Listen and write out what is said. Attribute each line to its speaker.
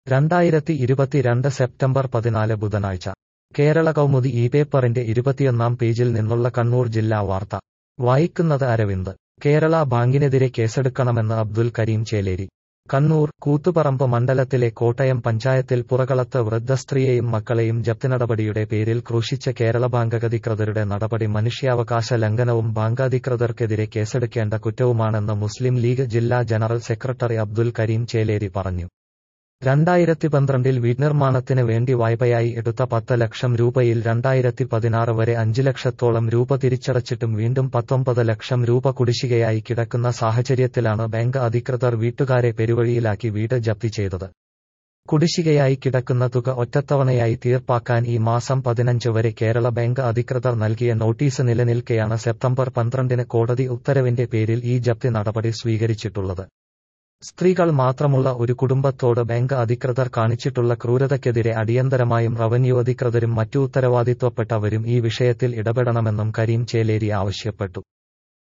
Speaker 1: രണ്ടായിരത്തി ഇരുപത്തിരണ്ട് സെപ്റ്റംബർ പതിനാല് ബുധനാഴ്ച കേരള കൗമുദി ഈ പേപ്പറിന്റെ ഇരുപത്തിയൊന്നാം പേജിൽ നിന്നുള്ള കണ്ണൂർ ജില്ലാ വാർത്ത വായിക്കുന്നത് അരവിന്ദ് കേരള ബാങ്കിനെതിരെ കേസെടുക്കണമെന്ന് അബ്ദുൽ കരീം ചേലേരി കണ്ണൂർ കൂത്തുപറമ്പ് മണ്ഡലത്തിലെ കോട്ടയം പഞ്ചായത്തിൽ പുറകളത്ത് വൃദ്ധസ്ത്രീയെയും മക്കളെയും ജപ്തി നടപടിയുടെ പേരിൽ ക്രൂശിച്ച കേരള ബാങ്കധികൃതരുടെ നടപടി മനുഷ്യാവകാശ ലംഘനവും ബാങ്കാധികൃതർക്കെതിരെ കേസെടുക്കേണ്ട കുറ്റവുമാണെന്ന് മുസ്ലിം ലീഗ് ജില്ലാ ജനറൽ സെക്രട്ടറി അബ്ദുൽ കരീം ചേലേരി പറഞ്ഞു രണ്ടായിരത്തി പന്ത്രണ്ടിൽ വീട്നിർമ്മാണത്തിന് വേണ്ടി വായ്പയായി എടുത്ത പത്ത് ലക്ഷം രൂപയിൽ രണ്ടായിരത്തി പതിനാറ് വരെ അഞ്ച് ലക്ഷത്തോളം രൂപ തിരിച്ചടച്ചിട്ടും വീണ്ടും പത്തൊമ്പത് ലക്ഷം രൂപ കുടിശ്ശികയായി കിടക്കുന്ന സാഹചര്യത്തിലാണ് ബാങ്ക് അധികൃതർ വീട്ടുകാരെ പെരുവഴിയിലാക്കി വീട് ജപ്തി ചെയ്തത് കുടിശ്ശികയായി കിടക്കുന്ന തുക ഒറ്റത്തവണയായി തീർപ്പാക്കാൻ ഈ മാസം പതിനഞ്ച് വരെ കേരള ബാങ്ക് അധികൃതർ നൽകിയ നോട്ടീസ് നിലനിൽക്കെയാണ് സെപ്റ്റംബർ പന്ത്രണ്ടിന് കോടതി ഉത്തരവിന്റെ പേരിൽ ഈ ജപ്തി നടപടി സ്വീകരിച്ചിട്ടുള്ളത് സ്ത്രീകൾ മാത്രമുള്ള ഒരു കുടുംബത്തോട് ബാങ്ക് അധികൃതർ കാണിച്ചിട്ടുള്ള ക്രൂരതയ്ക്കെതിരെ അടിയന്തരമായും റവന്യൂ അധികൃതരും മറ്റു ഉത്തരവാദിത്വപ്പെട്ടവരും ഈ വിഷയത്തിൽ ഇടപെടണമെന്നും കരീം ചേലേരി ആവശ്യപ്പെട്ടു